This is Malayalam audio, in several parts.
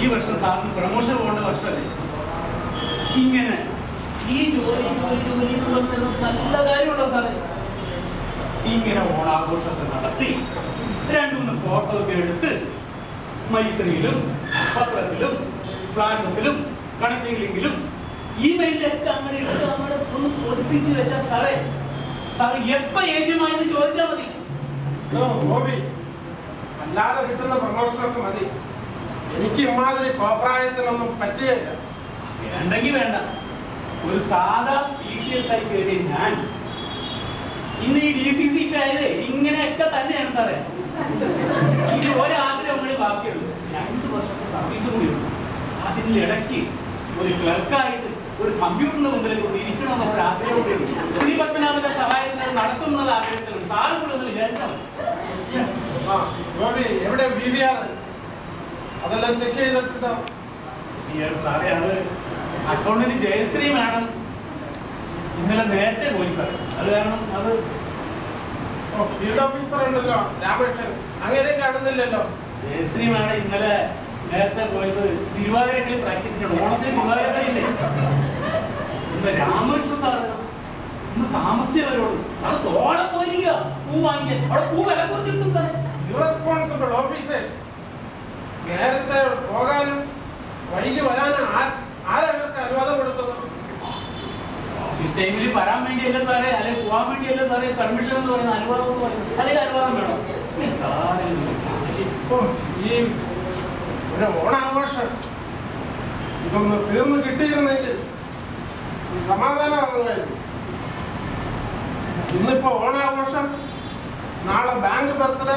വർഷം സാറിന് പ്രൊമോഷൻ പോകേണ്ട വർഷമല്ലേ ഇങ്ങനെ ഈ ജോലി ജോലി ജോലി എന്ന് പറഞ്ഞത് നല്ല കാര്യമുണ്ടോ സാറേ ഇങ്ങനെ ഓണാഘോഷമൊക്കെ നടത്തി രണ്ടു മൂന്ന് ഫോട്ടോ ഒക്കെ എടുത്ത് മൈത്രിയിലും പത്രത്തിലും ഫ്ലാഷസിലും കണക്റ്റിംഗ് ലിങ്കിലും ഇമെയിലൊക്കെ അങ്ങനെ ഇട്ട് അങ്ങനെ ഒന്ന് പൊതിപ്പിച്ച് വെച്ചാൽ സാറേ സാറ് എപ്പോ ഏജ്യമായെന്ന് ചോദിച്ചാൽ മതി ഓ, ഗോപി അല്ലാതെ കിട്ടുന്ന പ്രമോഷനൊക്കെ മതി എനിക്ക് ഇമാതിരി കോപ്രായത്തിനൊന്നും പറ്റുകയില്ല വേണ്ടെങ്കിൽ വേണ്ട ഒരു സാധാ പി ടി എസ് ആയി കയറിയ ഞാൻ ഇന്ന് ഈ ഡി സി സി ആയത് ഇങ്ങനെയൊക്കെ തന്നെയാണ് സാറേ ഇനി ഒരാഗ്രഹം കൂടി ബാക്കിയുള്ളൂ രണ്ട് വർഷത്തെ സർവീസ് കൂടിയുണ്ട് അതിനിടയ്ക്ക് ഒരു ക്ലർക്കായിട്ട് ഒരു കമ്പ്യൂട്ടറിന്റെ മുമ്പിൽ കൊണ്ട് ഇരിക്കണമെന്ന ഒരു ആഗ്രഹം കൂടിയുണ്ട് ശ്രീ പത്മനാഭന്റെ സഹായത്തിൽ അത് നടത്തുന്നത് ആഗ്രഹത്തിലുണ്ട് സാറ് കൂടെ ഒന്ന് വിചാരിച്ചാൽ മതി ആ ഗോപി എവിടെ ബി വി ആർ അതെല്ലാം ചെക്ക് ചെയ്തിട്ടുണ്ടോ ഈ ഒരു സാറേ അത് അക്കൗണ്ടിന് ജയശ്രീ മാഡം ഇന്നലെ നേരത്തെ പോയി സാറേ അത് കാരണം അത് ഓ, ഫീൽഡ് ഓഫീസർ ഉണ്ടല്ലോ രാമകൃഷ്ണൻ അങ്ങനെ കാണുന്നില്ലല്ലോ ജയശ്രീ മാഡം ഇന്നലെ നേരത്തെ പോയത് തിരുവാതിരക്കളി പ്രാക്ടീസിനുണ്ട് ഓണത്തിന് തിരുവാതിരക്കളിയില്ലേ ഇന്ന് രാമകൃഷ്ണൻ സാറ് ഇന്ന് താമസിച്ചേ വരുള്ളൂ സാറ് തോടെ പോയിരിക്കുക പൂ വാങ്ങിക്കാൻ അവിടെ പൂ വില കുറച്ച് കിട്ടും സാറേ ഇറസ്പോൺസിബിൾ ഓഫീസേഴ്സ് നേരത്തെ പോകാനും വൈകി വരാനും ആ- ആരാ ഇവർക്ക് അനുവാദം കൊടുത്തത് ഓഫീസ് ടൈമിൽ വരാൻ വേണ്ടിയല്ല സാറേ അല്ലെങ്കിൽ പോകാൻ വേണ്ടിയല്ല സാറേ പെർമിഷൻ എന്ന് പറയുന്ന അനുവാദം എന്ന് പറയുന്നത് അല്ലെങ്കിൽ അനുവാദം വേണം ഈ സാറേ ഇപ്പൊ ഈ ഒരു ഓണാഘോഷം ഇതൊന്ന് തീർന്നു കിട്ടിയിരുന്നെങ്കിൽ സമാധാനമാകുമായിരുന്നു ഇന്നിപ്പോ ഓണാഘോഷം നാളെ bank birthday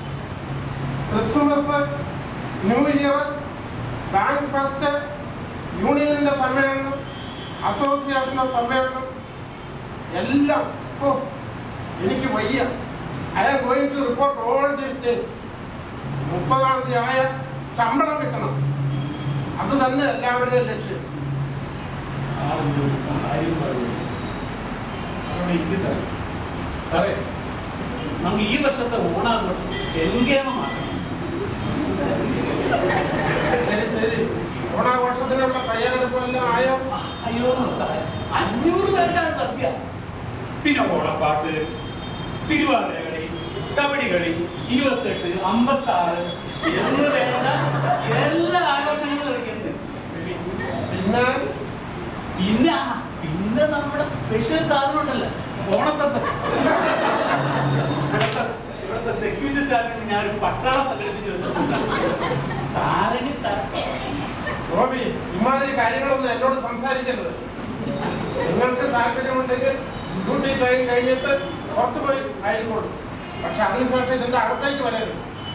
Christmas new year bank fest യൂണിയനിന്റെ സമ്മേളനം അസോസിയേഷന്റെ സമ്മേളനം എല്ലാം ഓ എനിക്ക് വയ്യ I am going to report all these things മുപ്പതാം തീയതി ആയ ശമ്പളം കിട്ടണം അത് തന്നെ എല്ലാവരുടെയും ലക്ഷ്യം സാറിന്റെ ഒരു കാര്യം പറയുന്നു സാറോട് ഇരിക്ക് സാറേ സാറേ നമുക്ക് ഈ വർഷത്തെ ഓണാഘോഷം എങ്കേമമാക്കണം ശരി ശരി ഓണാഘോഷത്തിനുള്ള തയ്യാറെടുപ്പ് എല്ലാം ആയോ അയ്യോ സാറേ അഞ്ഞൂറ് പേർക്കാണ് സദ്യ പിന്നെ ഓണപ്പാട്ട് തിരുവാതിര കളി കബഡി കളി ഇരുപത്തെട്ട് അമ്പത്തി ആറ് എന്ന് വേണ്ട എല്ലാ ആഘോഷങ്ങളും കളിക്കുന്നുണ്ട് പിന്നെ പിന്നെ ആ, പിന്നെ നമ്മുടെ സ്പെഷ്യൽ സാധനം ഉണ്ടല്ലോ ഓണത്തപ്പൻ ഇവിടുത്തെ ഇവിടുത്തെ സെക്യൂരിറ്റി സ്റ്റാഫിന് ഞാൻ ഒരു പട്ടാളം സംഘടിപ്പിച്ച് വെച്ചിട്ടുണ്ട് സാറിന് ത- ഗോപി ഇമാതിരി കാര്യങ്ങളൊന്നും എന്നോട് സംസാരിക്കരുത് നിങ്ങൾക്ക് താല്പര്യമുണ്ടെങ്കിൽ ഡ്യൂട്ടി ടൈം കഴിഞ്ഞിട്ട് പുറത്തു പോയി ആയിക്കോളും പക്ഷെ അതിനുശേഷം ഇതിന്റെ അകത്തേക്ക് വരരുത്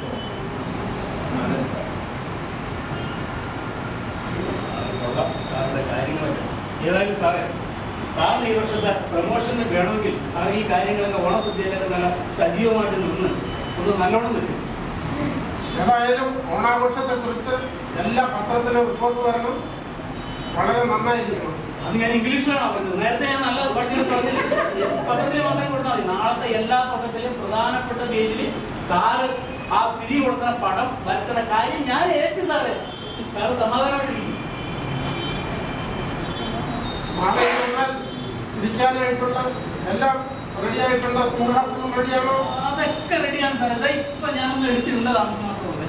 കൊള്ളാം സാറിന്റെ കാര്യങ്ങളൊക്കെ ഏതായാലും സാറേ സാറിന് ഈ വർഷത്തെ പ്രൊമോഷന് വേണമെങ്കിൽ സാർ ഈ കാര്യങ്ങളൊക്കെ ഓണസദ്യയിലൊക്കെ നല്ല സജീവമായിട്ട് നിന്ന് ഒന്ന് നല്ലോണം നിൽക്കും ഏതായാലും ഓണാഘോഷത്തെ കുറിച്ച് എല്ലാ പത്രത്തിലും റിപ്പോർട്ട് വരണം വളരെ നന്നായിരിക്കണം അത് ഞാൻ ഇംഗ്ലീഷിലാണ് പറഞ്ഞത് നേരത്തെ ഞാൻ നല്ല ഭാഷയിൽ പറഞ്ഞില്ല പത്രത്തിൽ മാത്രം കൊടുത്താൽ മതി നാളത്തെ എല്ലാ പത്രത്തിലും പ്രധാനപ്പെട്ട പേജിൽ സാറ് ആ തിരി കൊടുക്കുന്ന പടം വരുത്തുന്ന കാര്യം ഞാൻ ഏറ്റു സാറേ സാറ് സമാധാനമായിട്ടിരിക്കും നാളെ വന്നാൽ ഇരിക്കാനായിട്ടുള്ള എല്ലാം റെഡിയായിട്ടുള്ള സിംഹാസനം റെഡിയാണോ അതൊക്കെ റെഡിയാണ് സാറേ ഇതാ ഇപ്പൊ ഞാനൊന്ന് എടുത്തിട്ടുണ്ട് താമസം മാത്രമുള്ളത്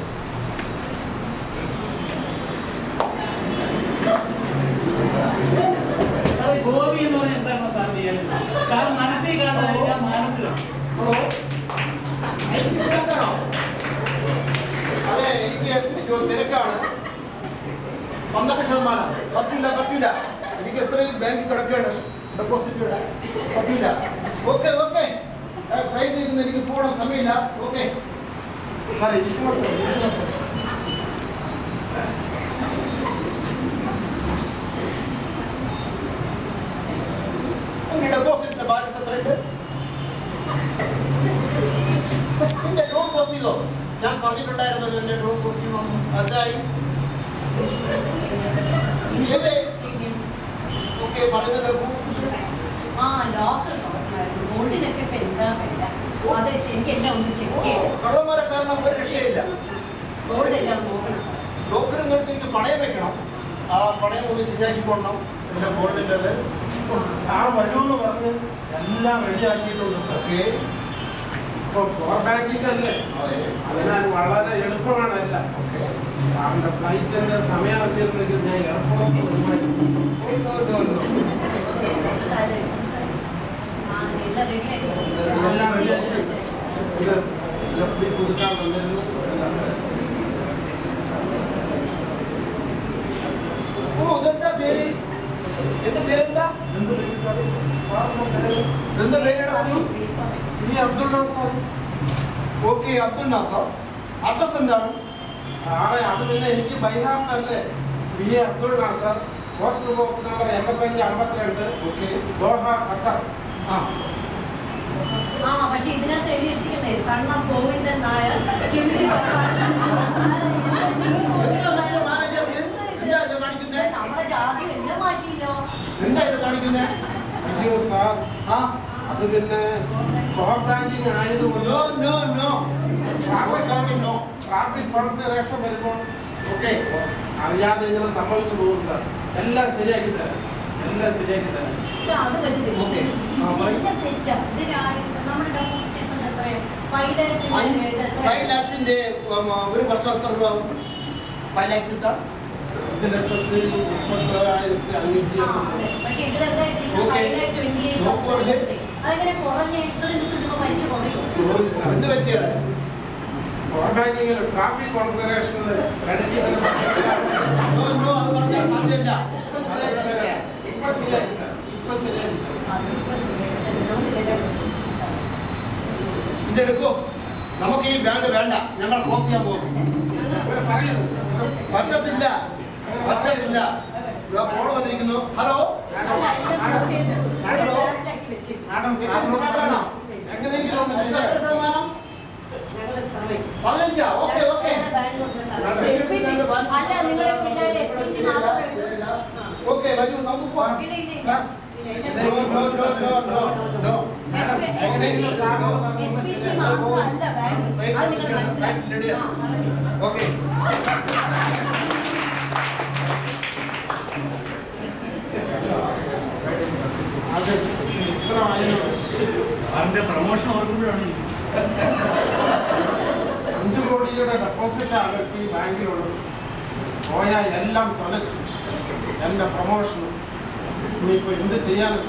സാറേ ഗോപി എന്ന് പറഞ്ഞാൽ എന്താണ് സാർ ചെയ്യാൻ സാർ മനസ്സിൽ കാണുന്നത് ഞാൻ മാനത്തിൽ അതെ എനിക്ക് എത്തിരിക്കോ തിരക്കാണ് പന്ത്രണ്ട് ശതമാനം പറ്റില്ല പറ്റില്ല എനിക്ക് എത്രയും ബാങ്കിൽ കിടക്കുകയാണ് ഡെപ്പോസിറ്റ് പറ്റില്ല ഓക്കെ ഓക്കെ ഫ്ലൈറ്റ് ചെയ്യുന്ന എനിക്ക് പോകണം സമയമില്ല ഓക്കെ സാർ ഇരിക്കണം സാർ ഇരിക്കണം സാർ എന്റെ ഡെപ്പോസിറ്റിന്റെ ബാലൻസ് എത്രയുണ്ട് എന്റെ ലോൺ ക്ലോസ് ചെയ്തോ ഞാൻ പറഞ്ഞിട്ടുണ്ടായിരുന്നല്ലോ എന്റെ ലോൺ ക്ലോസ് ചെയ്യണമെന്ന് അതായി എന്റെ ഓക്കെ പറയുന്നത് കേൾക്കൂ ആ ലോക്കർ നോക്കണമായിരുന്നു ഗോൾഡിനൊക്കെ ഇപ്പൊ എന്താ വില അതെ എനിക്ക് എല്ലാം ഒന്ന് ചെക്ക് ചെയ്യണം കള്ളന്മാരെ കാരണം ഒരു രക്ഷയില്ല ഗോൾഡ് എല്ലാം നോക്കണം സാർ ലോക്കറിൽ നിന്ന് എടുത്ത് എനിക്ക് പണയം വെക്കണം ആ പണയം കൂടി ശരിയാക്കി കൊണ്ടണം എൻ്റെ ഗോൾഡിൻ്റെത് സാർ വരുമെന്ന് പറഞ്ഞ് എല്ലാം റെഡിയാക്കിയിട്ടുണ്ട് സാർ ഓക്കെ ഇപ്പോൾ പവർ ബാങ്കിങ് അല്ലേ അതെ അതിനാൽ വളരെ എളുപ്പമാണ് എല്ലാം ഓക്കെ സാറിന്റെ ഫ്ലൈറ്റിന്റെ സമയം അറിഞ്ഞിരുന്നെങ്കിൽ ഞാൻ എയർപോർട്ടിൽ വരുമായിരുന്നു എല്ലാം റെഡിയാക്കി ഇത് ലഫ്റ്റി പുതുക്കാൻ തന്നിരുന്നു ഓ ഇതെന്താ പേര് എന്താ പേരെന്താ എന്ത് പറ്റി സാറേ? സാറിന്റെ പേര് എന്താ പേരിടെ വന്നു P. Abdul Nasser okay Abdul Nasser address എന്താണ് സാറേ അത് പിന്നെ എനിക്ക് ബൈഹാർട്ടല്ലേ P A Abdul Nasser post box number എൺപത്തഞ്ച് അമ്പത്തിരണ്ട് ഓക്കെ ദോഹ ഖത്തർ ആ ആ പക്ഷെ ഇതിനകത്ത് എഴുതിയിരിക്കുന്നേ സൺ ഓഫ് ഗോവിന്ദൻ നായർ എന്താ മിസ്റ്റർ മാനേജർ ഇത്? എന്താ ഇത് കാണിക്കുന്നേ നമ്മുടെ ജാതി എല്ലാം മാറ്റിയില്ലോ എന്താ ഇത് കാണിക്കുന്നേ അയ്യോ സാർ ആ അത് പിന്നെ പവർ ബാങ്കിങ് ആയതുകൊണ്ട് no no no traffic counting no traffic configuration വരുമ്പോൾ ഓക്കെ അറിയാതെ ഇങ്ങനെ സംഭവിച്ചു പോകും സാർ എല്ലാം ശരിയാക്കി തരാം എല്ലാം ശരിയാക്കി തരാം ഇത് അത് കണ്ടില്ലേ? ഓക്കേ. ആ, ഇത് പറയൂ. എല്ലാം തെറ്റാ. ഇത് രാ- നമ്മുടെ ഡെപ്പോസിറ്റ് എത്ര എത്രയാ? Five lakhs ന്റെ ഇത് എത്രയാ? ഫൈവ് ലാക്സിന്റെ ഒരു വർഷം എത്ര രൂപ ആവും ഫൈവ് ലാക്സ് ഇട്ടാ അഞ്ച് ലക്ഷത്തി മുപ്പത്തോരായിരത്തി അഞ്ഞൂറ്റി ആ, അതെ. പക്ഷെ ഇതിലെന്താ ഇട്ടിരിക്കുന്നത്? Okay. Five lakh twenty eight നോക്കൂ, thousand ഇത്. something. അതെങ്ങനെ കുറഞ്ഞ ഇത്രയും കിട്ടുമ്പോൾ പലിശ കുറയും സോറി സാർ എന്ത് പറ്റിയത് പവർ ബാങ്കിങ്ങിൽ ട്രാഫിക് കോൺഫിഗറേഷനിൽ ഇടയ്ക്ക് ഒരു നോ നോ അത് പറഞ്ഞാൽ സാധ്യമല്ല ഇപ്പൊ ശരിയാക്കി തരാം ഇപ്പൊ ശരിയാക്കി തരാം ഇപ്പൊ ശരിയാക്കി തരാം അതിപ്പോ ശരിയായിട്ട് നമുക്ക് ഇതെല്ലാം ഇതെടുക്കൂ നമുക്ക് ഈ ബാങ്ക് വേണ്ട ഞങ്ങൾ ക്ലോസ് ചെയ്യാൻ പോകും അങ്ങനെ പറയരുത് സാർ പറ്റത്തില്ല പറ്റത്തില്ല ഇതാ ഫോൺ വന്നിരിക്കുന്നു ഹലോ ഹലോ മാഡം എത്ര ശതമാനം? എങ്ങനെയെങ്കിലും ഒന്ന് എത്ര ശരിയാക്കി ശതമാനം പതിനഞ്ചാ ഓക്കെ ഓക്കെ അല്ല നിങ്ങളുടെ പിള്ളേരെ എസ് പി സി മാത്രമേ ഓക്കെ വരൂ നമുക്ക് പോവാം ഇല്ല, ഇല്ല, ഇല്ല. സാർ ഇല്ല, ഇല്ല, no no no no no no madam എങ്ങനെയെങ്കിലും സാറിന് ഒന്ന് എസ് പറഞ്ഞൊന്ന് പി സി ശരിയാക്കി മാത്രമല്ല ബാങ്ക് അത് നിങ്ങൾ മനസ്സിലാക്കി ആ, അത് ഓക്കെ അത് മിശ്രമായിരുന്നു സാറിന്റെ പ്രൊമോഷൻ ഓർക്കുമ്പോഴാണ് അഞ്ച് കോടിയുടെ ഡെപ്പോസിറ്റ് അകത്ത് ഈ ബാങ്കിലുള്ളത് പോയ എല്ലാം തൊലച്ചു എൻ്റെ പ്രൊമോഷൻ ഇനിയിപ്പോൾ എന്ത് ചെയ്യാനും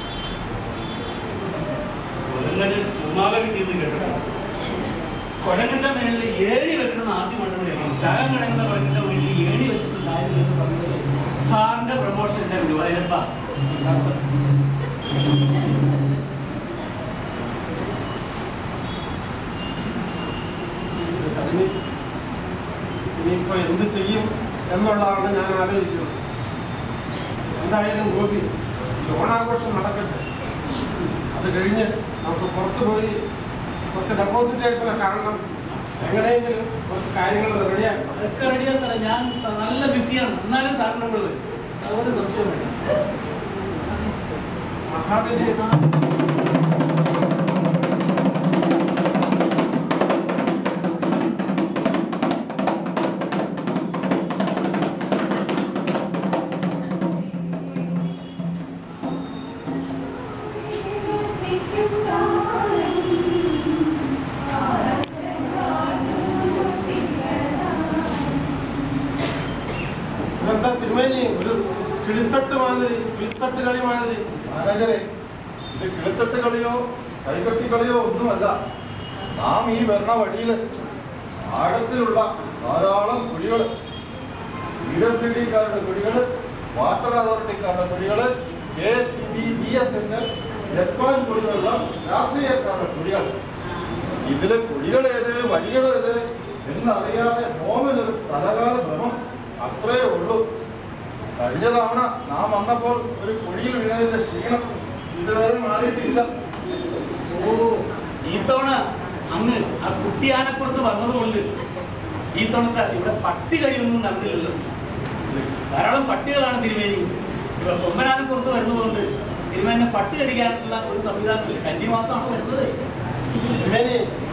കൊരങ്ങനെ ഉമാക കിട്ടിയെന്ന് കേട്ടോ കൊരങ്ങന്റെ മേളിൽ ഏണി വെക്കണം ആദ്യമായിട്ടാണ് ചകം കിടക്കുന്ന കൊരങ്ങന്റെ മുന്നിൽ ഏണി വെച്ചിട്ട് കാര്യം എന്ന് പറഞ്ഞത് സാറിന്റെ പ്രൊമോഷൻ എന്റെ ഗുരുവായൂരപ്പ ഇത് സരിനി ഇനിയിപ്പോൾ എന്ത് ചെയ്യും എന്നുള്ളതാണ് ഞാൻ ആലോചിക്കുന്നത് എന്തായാലും ഗോപി ഈ ഓണാഘോഷം നടക്കട്ടെ അത് കഴിഞ്ഞ് നമുക്ക് പുറത്തു പോയി കുറച്ച് ഡെപ്പോസിറ്റേഴ്സിനെ കാണണം എങ്ങനെയെങ്കിലും കുറച്ച് കാര്യങ്ങൾ റെഡിയാക്കണം അതൊക്കെ റെഡിയാ സാറേ ഞാൻ സ- നല്ല ബിസിയാണ് എന്നാലും സാറിന്റെ കൂടെ വരും അതുകൊണ്ട് സംശയം വേണ്ട മഹാബലി ഇതെന്താ തിരുമേനി ഒരു കിളിത്തട്ട് മാതിരി കിളിത്തട്ട് കളി മാതിരി മാനേജരെ ഇത് കിളിത്തട്ട് കളിയോ കൈകൊട്ടി കളിയോ ഒന്നുമല്ല നാം ഈ വരണ വഴിയിൽ ആഴത്തിലുള്ള ധാരാളം കുഴികൾ പി ഡബ്ല്യു ഡിക്കാരുടെ കുഴികൾ വാട്ടർ അതോറിറ്റിക്കാരുടെ കുഴികൾ K C B B S N L Japan കുടിവെള്ള രാഷ്ട്രീയക്കാരുടെ കുഴികൾ ഇതില് കുഴികൾ ഏത് വഴികൾ ഏത് എന്നറിയാതെ നോമിനൊരു തലകാല ഭ്രമം അത്രേ ഉള്ളൂ കഴിഞ്ഞ തവണ നാം വന്നപ്പോൾ ഒരു കുഴിയിൽ വീണതിന്റെ ക്ഷീണം ഇതുവരെ മാറിയിട്ടില്ല ഓ ഈ തവണ അങ്ങ് ആ കുട്ടി ആനപ്പുറത്ത് വന്നതുകൊണ്ട് ഈ തവണത്തെ ഇവിടെ പട്ടികടിയൊന്നും നടന്നില്ലല്ലോ ധാരാളം പട്ടികളാണ് തിരുമേനി ഇവ കൊമ്പനാനപ്പുറത്ത് വരുന്നതുകൊണ്ട് തിരുമേനെ പട്ടി കടിക്കാനുള്ള ഒരു സംവിധാനം കന്നിമാസമാണ് വരുന്നത് തിരുമേനി